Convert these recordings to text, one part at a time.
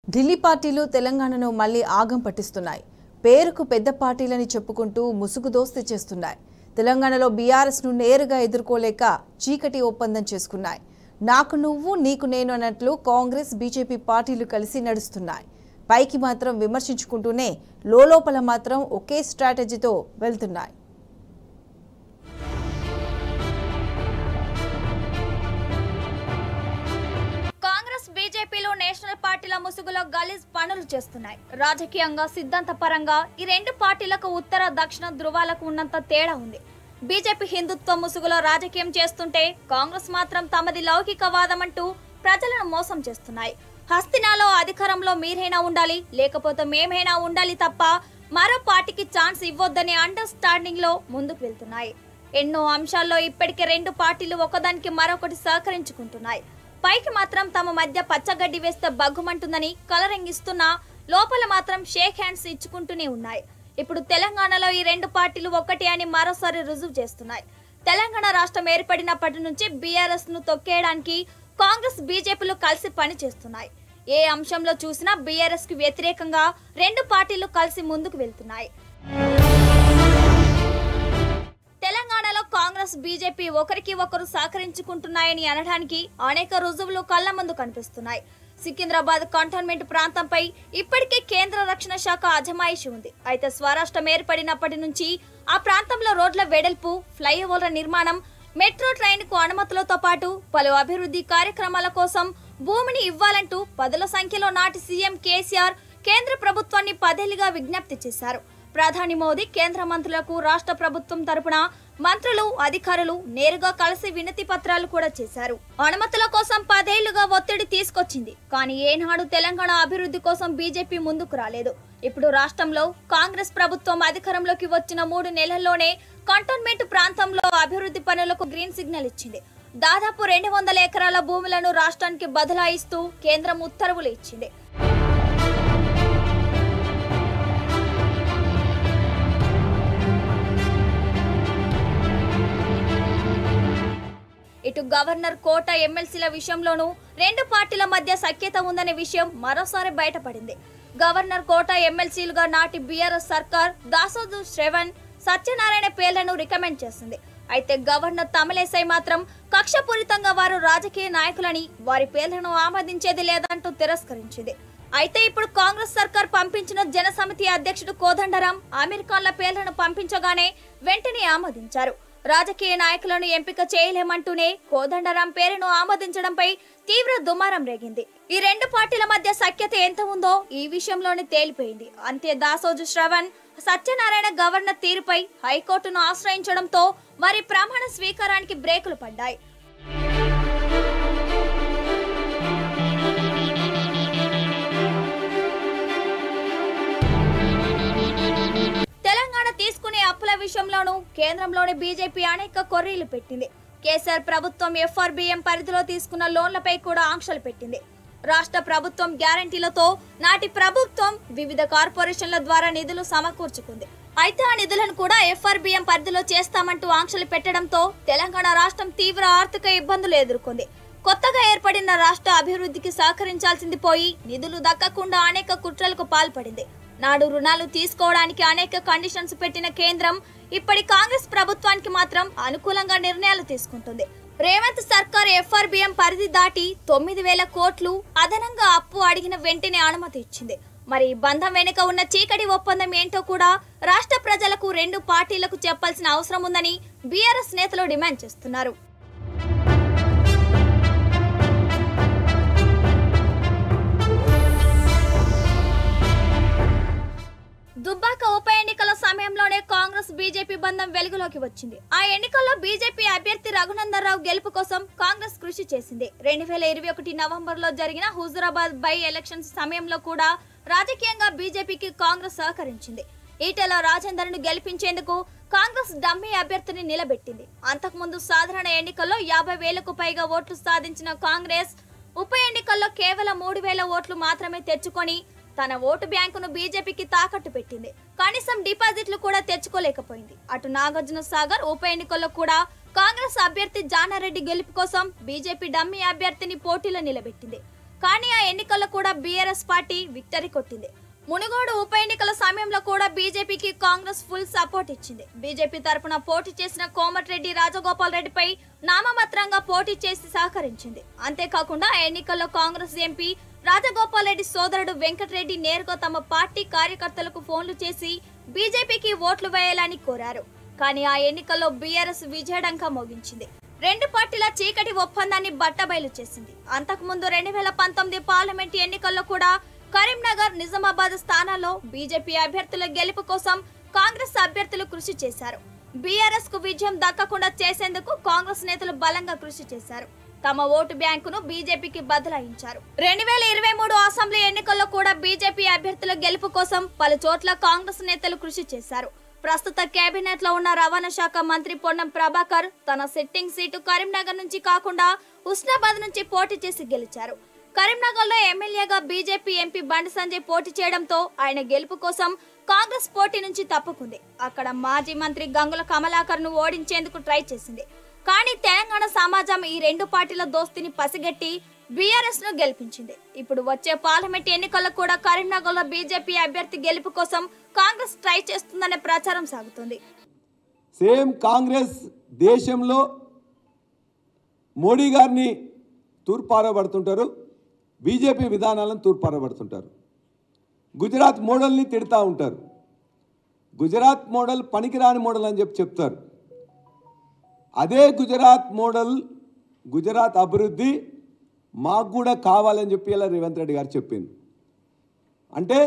ఢిల్లీ పార్టీలు తెలంగాణను మళ్లీ ఆగం పట్టిస్తున్నాయి పేరుకు పెద్ద పార్టీలని చెప్పుకుంటూ ముసుగు దోస్తి చేస్తున్నాయి తెలంగాణలో బీఆర్ఎస్ ను నేరుగా ఎదుర్కోలేక చీకటి ఒప్పందం చేసుకున్నాయి నాకు నువ్వు నీకు నేను అన్నట్లు కాంగ్రెస్ బీజేపీ పార్టీలు కలిసి నడుస్తున్నాయి పైకి మాత్రం విమర్శించుకుంటూనే లోపల మాత్రం ఒకే స్ట్రాటజీతో వెళ్తున్నాయి కాంగ్రెస్ బీజేపీలు నేషనల్ పార్టీల ముసుగులో గలీజ్ పనులు చేస్తున్నాయి రాజకీయంగా సిద్ధాంతపరంగా ఈ రెండు పార్టీలకు ఉత్తర దక్షిణ ధృవాలకు ఉన్నంత తేడా ఉంది బీజేపీ హిందుత్వ ముసుగులో రాజకీయం చేస్తుంటే కాంగ్రెస్ మాత్రం తమది లౌకికవాదం అంటూ ప్రజలను మోసం చేస్తున్నాయి హస్తినాలో అధికారంలో మీరైనా ఉండాలి లేకపోతే మేమైనా ఉండాలి తప్ప మరో పార్టీకి ఛాన్స్ ఇవ్వొద్దనే అండర్స్టాండింగ్ లో ముందుకు వెళ్తున్నాయి ఎన్నో అంశాల్లో ఇప్పటికే రెండు పార్టీలు ఒకదానికి మరొకటి సహకరించుకుంటున్నాయి పైకి మాత్రం తమ మధ్య పచ్చగడ్డి వేస్తే బగ్గుమంటుందని కలరింగిస్తున్నా లోపల మాత్రం షేక్ హ్యాండ్స్ ఇచ్చుకుంటూనే ఉన్నాయి ఇప్పుడు తెలంగాణలో ఈ రెండు పార్టీలు ఒక్కటే అని మరోసారి రుజువు చేస్తున్నాయి తెలంగాణ రాష్ట్రం ఏర్పడినప్పటి నుంచి బీఆర్ఎస్ ను తొక్కేయడానికి కాంగ్రెస్ బీజేపీలు కలిసి పనిచేస్తున్నాయి ఏ అంశంలో చూసినా బీఆర్ఎస్ కు వ్యతిరేకంగా రెండు పార్టీలు కలిసి ముందుకు వెళ్తున్నాయి తెలంగాణలో కాంగ్రెస్ బీజేపీ ఒకరికి ఒకరు సహకరించుకుంటున్నాయని అనడానికి అనేక రుజువులు కళ్ల ముందు కనిపిస్తున్నాయి సికింద్రాబాద్ కంటోన్మెంట్ ప్రాంతంపై ఇప్పటికే కేంద్ర రక్షణ శాఖ అజమాయిషి ఉంది అయితే స్వరాష్ట్రం ఏర్పడినప్పటి నుంచి ఆ ప్రాంతంలో రోడ్ల వెడల్పు ఫ్లైఓవర్ల నిర్మాణం మెట్రో ట్రైన్ కు అనుమతులతో పాటు పలు అభివృద్ధి కార్యక్రమాల కోసం భూమిని ఇవ్వాలంటూ పదుల సంఖ్యలో నాటి సీఎం కేసీఆర్ కేంద్ర ప్రభుత్వాన్ని పదేళ్లుగా విజ్ఞప్తి చేశారు ప్రధాని మోదీ కేంద్ర మంత్రులకు రాష్ట్ర ప్రభుత్వం తరపున మంత్రులు అధికారులు నేరుగా కలిసి వినతి పత్రాలు కూడా చేశారు అనుమతుల కోసం పదేళ్లుగా ఒత్తిడి తీసుకొచ్చింది కానీ ఏనాడు తెలంగాణ అభివృద్ధి కోసం బీజేపీ ముందుకు రాలేదు ఇప్పుడు రాష్ట్రంలో కాంగ్రెస్ ప్రభుత్వం అధికారంలోకి వచ్చిన మూడు నెలల్లోనే కంటోన్మెంట్ ప్రాంతంలో అభివృద్ధి పనులకు గ్రీన్ సిగ్నల్ ఇచ్చింది దాదాపు రెండు వందల ఎకరాల భూములను రాష్ట్రానికి బదలాయిస్తూ కేంద్రం ఉత్తర్వులు ఇచ్చింది ఇటు గవర్నర్ కోట ఎమ్మెల్సీల విషయంలోనూ రెండు పార్టీల మధ్య సఖ్యత ఉందనే విషయం మరోసారి బయటపడింది గవర్నర్ కోట ఎమ్మెల్సీలుగా నాటి బీఆర్ఎస్ సర్కార్ దాసోదు శ్రవణ్ సత్యనారాయణ పేర్లను రికమెండ్ చేసింది అయితే గవర్నర్ తమిళేసై మాత్రం కక్షపూరితంగా వారు రాజకీయ నాయకులని వారి పేర్లను ఆమోదించేది లేదంటూ తిరస్కరించింది అయితే ఇప్పుడు కాంగ్రెస్ సర్కార్ పంపించిన జనసమితి అధ్యక్షుడు కోదండరాం అమీర్ ఖాన్ల పేర్లను పంపించగానే వెంటనే ఆమోదించారు రాజకీయ నాయకులను ఎంపిక చేయలేమంటూనే కోదండరాం పేరును ఆమోదించడంపై తీవ్ర దుమారం రేగింది ఈ రెండు పార్టీల మధ్య సఖ్యత ఎంత ఉందో ఈ విషయంలోనే తేలిపోయింది అంతే దాసోజు శ్రవణ్ సత్యనారాయణ గవర్నర్ తీరుపై హైకోర్టును ఆశ్రయించడంతో వారి ప్రమాణ స్వీకారానికి బ్రేకులు పడ్డాయి తెలంగాణ తీసుకునే అప్పుల విషయంలోనూ కేంద్రంలోని బీజేపీ అనేక కొర్రీలు పెట్టింది కేసీఆర్ ప్రభుత్వం ఎఫ్ఆర్బిఎం పరిధిలో తీసుకున్న లోన్లపై కూడా ఆంక్షలు పెట్టింది రాష్ట్ర ప్రభుత్వం గ్యారంటీలతో నాటి ప్రభుత్వం వివిధ కార్పొరేషన్ల ద్వారా నిధులు సమకూర్చుకుంది అయితే ఆ నిధులను కూడా ఎఫ్ఆర్బిఎం పరిధిలో చేస్తామంటూ ఆంక్షలు పెట్టడంతో తెలంగాణ రాష్ట్రం తీవ్ర ఆర్థిక ఇబ్బందులు ఎదుర్కొంది కొత్తగా ఏర్పడిన రాష్ట్ర అభివృద్ధికి సహకరించాల్సింది పోయి నిధులు దక్కకుండా అనేక కుట్రలకు పాల్పడింది నాడు రుణాలు తీసుకోవడానికి అనేక కండిషన్స్ పెట్టిన కేంద్రం ఇప్పటి కాంగ్రెస్ ప్రభుత్వానికి మాత్రం అనుకూలంగా నిర్ణయాలు తీసుకుంటుంది రేవంత్ సర్కార్ ఎఫ్ఆర్బిఎం పరిధి దాటి తొమ్మిది వేల కోట్లు అదనంగా అప్పు అడిగిన వెంటనే అనుమతి ఇచ్చింది మరి ఈ బంధం వెనుక ఉన్న చీకటి ఒప్పందం ఏంటో కూడా రాష్ట్ర ప్రజలకు రెండు పార్టీలకు చెప్పాల్సిన అవసరం ఉందని బీఆర్ఎస్ నేతలు డిమాండ్ చేస్తున్నారు దుబ్బాక ఉప ఎన్నికల సమయంలోనే కాంగ్రెస్ బీజేపీ బంధం వెలుగులోకి వచ్చింది ఆ ఎన్నికల్లో బీజేపీ అభ్యర్థి రఘునందన్ రావు గెలుపు కోసం కాంగ్రెస్ కృషి చేసింది రెండు వేల ఇరవై ఒకటి నవంబర్ లో జరిగిన హుజురాబాద్ బై ఎలక్షన్స్ సమయంలో కూడా రాజకీయంగా బీజేపీకి కాంగ్రెస్ సహకరించింది ఈటెల రాజేందర్ ను గెలిపించేందుకు కాంగ్రెస్ డమ్మీ అభ్యర్థిని నిలబెట్టింది అంతకుముందు సాధారణ ఎన్నికల్లో యాభై వేలకు పైగా ఓట్లు సాధించిన కాంగ్రెస్ ఉప ఎన్నికల్లో కేవలం మూడు వేల ఓట్లు మాత్రమే తెచ్చుకొని తన ఓటు బ్యాంకును బీజేపీకి తాకట్టు పెట్టింది కనీసం డిపాజిట్లు కూడా తెచ్చుకోలేకపోయింది అటు నాగార్జున సాగర్ ఉప ఎన్నికల్లో కూడా కాంగ్రెస్ అభ్యర్థి జానారెడ్డి గెలుపు కోసం బీజేపీ డమ్మీ అభ్యర్థిని పోటీలో నిలబెట్టింది కానీ ఆ ఎన్నికల్లో కూడా బీఆర్ఎస్ పార్టీ విక్టరీ కొట్టింది మునుగోడు ఉప ఎన్నికల సమయంలో కూడా బీజేపీకి కాంగ్రెస్ ఫుల్ సపోర్ట్ ఇచ్చింది బీజేపీ తరపున పోటీ చేసిన కోమటిరెడ్డి రాజగోపాల్ రెడ్డిపై నామమాత్రంగా పోటీ చేసి సహకరించింది అంతేకాకుండా ఆ ఎన్నికల్లో కాంగ్రెస్ ఎంపీ రాజగోపాల్ రెడ్డి సోదరుడు వెంకటరెడ్డి నేరుగా తమ పార్టీ కార్యకర్తలకు ఫోన్లు చేసి బీజేపీకి ఓట్లు వేయాలని కోరారు కానీ ఆ ఎన్నికల్లో బీఆర్ఎస్ విజయడంకా మోగించింది రెండు పార్టీల చీకటి ఒప్పందాన్ని బట్టబయలు చేసింది అంతకుముందు రెండు వేల పంతొమ్మిది పార్లమెంట్ ఎన్నికల్లో కూడా కరీంనగర్ నిజామాబాద్ స్థానాల్లో బీజేపీ అభ్యర్థుల గెలుపు కోసం కాంగ్రెస్ అభ్యర్థులు కృషి చేశారు బీఆర్ఎస్ కు విజయం దక్కకుండా చేసేందుకు కాంగ్రెస్ నేతలు బలంగా కృషి చేశారు తమ ఓటు బ్యాంకును బీజేపీకి బదలాయించారు రెండు వేల ఇరవై మూడు అసెంబ్లీ ఎన్నికల్లో కూడా బీజేపీ అభ్యర్థుల గెలుపు కోసం పలు చోట్ల కాంగ్రెస్ నేతలు కృషి చేశారు ప్రస్తుత కేబినెట్ లో ఉన్న రవాణా శాఖ మంత్రి పొన్నం ప్రభాకర్ తన సిట్టింగ్ సీటు కరీంనగర్ నుంచి కాకుండా హుస్నాబాద్ నుంచి పోటీ చేసి గెలిచారు కరీంనగర్ లో ఎమ్మెల్యేగా బీజేపీ ఎంపీ బండి సంజయ్ పోటీ చేయడంతో ఆయన గెలుపు కోసం కాంగ్రెస్ పోటీ నుంచి తప్పుకుంది అక్కడ మాజీ మంత్రి గంగుల కమలాకర్ ను ఓడించేందుకు ట్రై చేసింది కానీ తెలంగాణ సమాజం ఈ రెండు పార్టీల దోస్తిని పసిగట్టి బీఆర్ఎస్ ను గెలిపించింది ఇప్పుడు వచ్చే పార్లమెంట్ ఎన్నికల్లో కూడా కరీంనగర్ లో బీజేపీ అభ్యర్థి గెలుపు కోసం కాంగ్రెస్ ట్రై చేస్తుందనే ప్రచారం సాగుతుంది సేమ్ కాంగ్రెస్ దేశంలో మోడీ గారిని తూర్పారబడుతుంటారు బీజేపీ విధానాలను తూర్పారబడుతుంటారు గుజరాత్ మోడల్ని తిడతా ఉంటారు గుజరాత్ మోడల్ పనికిరాని మోడల్ అని చెప్పి చెప్తారు అదే గుజరాత్ మోడల్ గుజరాత్ అభివృద్ధి మాకు కూడా కావాలని చెప్పి ఇలా రేవంత్ రెడ్డి గారు చెప్పింది అంటే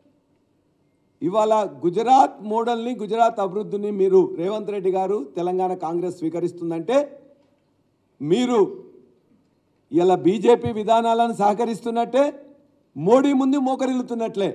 ఇవాళ గుజరాత్ మోడల్ని గుజరాత్ అభివృద్ధిని మీరు రేవంత్ రెడ్డి గారు తెలంగాణ కాంగ్రెస్ స్వీకరిస్తుందంటే మీరు ఇలా బీజేపీ విధానాలను సహకరిస్తున్నట్టే మోడీ ముందు మోకరిల్లుతున్నట్లే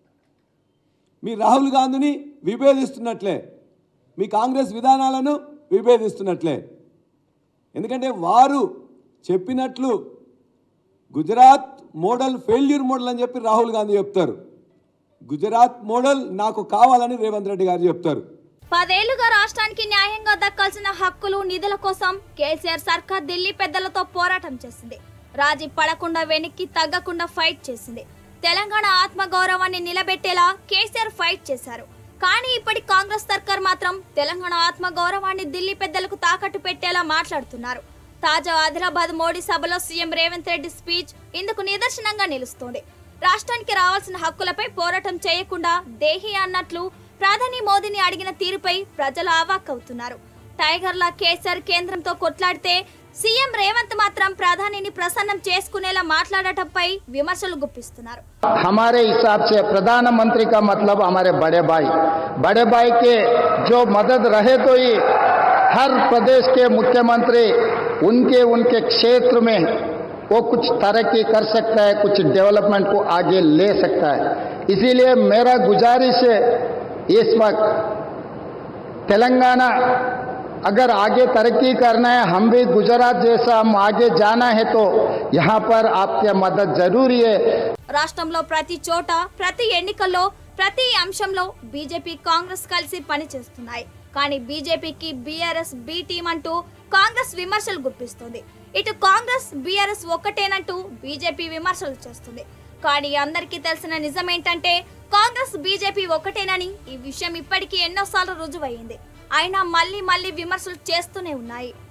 మీ రాహుల్ గాంధీని విభేదిస్తున్నట్లే మీ కాంగ్రెస్ విధానాలను విభేదిస్తున్నట్లే ఎందుకంటే వారు చెప్పినట్లు గుజరాత్ మోడల్ ఫెయిల్యూర్ మోడల్ అని చెప్పి రాహుల్ గాంధీ చెప్తారు గుజరాత్ మోడల్ నాకు కావాలని రేవంత్ రెడ్డి గారు చెప్తారు పదేళ్లుగా రాష్ట్రానికి న్యాయంగా దక్కాల్సిన హక్కులు నిధుల కోసం కేసీఆర్ సర్కార్ ఢిల్లీ పెద్దలతో పోరాటం చేసింది రాజీ పడకుండా వెనక్కి తగ్గకుండా ఫైట్ చేసింది తెలంగాణ ఆత్మ గౌరవాన్ని నిలబెట్టేలా కేసీఆర్ ఫైట్ చేశారు కానీ ఇప్పటి కాంగ్రెస్ సర్కార్ మాత్రం తెలంగాణ ఆత్మ గౌరవాన్ని ఢిల్లీ పెద్దలకు తాకట్టు పెట్టేలా మాట్లాడుతున్నారు తాజా ఆదిలాబాద్ మోడీ సభలో సీఎం రేవంత్ రెడ్డి స్పీచ్ ఇందుకు నిదర్శనంగా నిలుస్తోంది రాష్ట్రానికి రావాల్సిన హక్కులపై పోరాటం చేయకుండా దేహి అన్నట్లు ప్రధాని మోదీని అడిగిన తీరుపై ప్రజలు అవాక్కవుతున్నారు టైగర్లా కేసీఆర్ కేంద్రంతో కొట్లాడితే సీఎం రేవంత్ మాత్రం ప్రధానిని ప్రసన్నం చేసుకునేలా మాట్లాడటంపై విమర్శలు గుప్పిస్తున్నారు हमारे हिसाब से प्रधानमंत्री का मतलब हमारे बड़े भाई बड़े भाई के जो मदद रहे तो ही हर प्रदेश के मुख्यमंत्री उनके उनके क्षेत्र में वो कुछ तरक्की कर सकता है कुछ डेवलपमेंट को आगे ले सकता है इसीलिए मेरा गुजारिश है इस वक्त तेलंगाना अगर आगे तरक्की करना है हम भी गुजरात जैसा हम आगे जाना है तो यहाँ पर आपकी मदद जरूरी है రాష్ట్రంలో ప్రతి చోట ప్రతి ఎన్నికల్లో ప్రతి అంశంలో బీజేపీ కాంగ్రెస్ కలిసి పనిచేస్తున్నాయి కానీ బీజేపీకి బీఆర్ఎస్ బి టీం అంటూ కాంగ్రెస్ విమర్శలు గుప్పిస్తుంది ఇటు కాంగ్రెస్ బీఆర్ఎస్ ఒక్కటేనంటూ బీజేపీ విమర్శలు చేస్తుంది కానీ అందరికీ తెలిసిన నిజమేంటంటే కాంగ్రెస్ బీజేపీ ఒకటేనని ఈ విషయం ఇప్పటికీ ఎన్నోసార్లు రుజువయ్యింది అయినా మళ్ళీ మళ్ళీ విమర్శలు చేస్తూనే ఉన్నాయి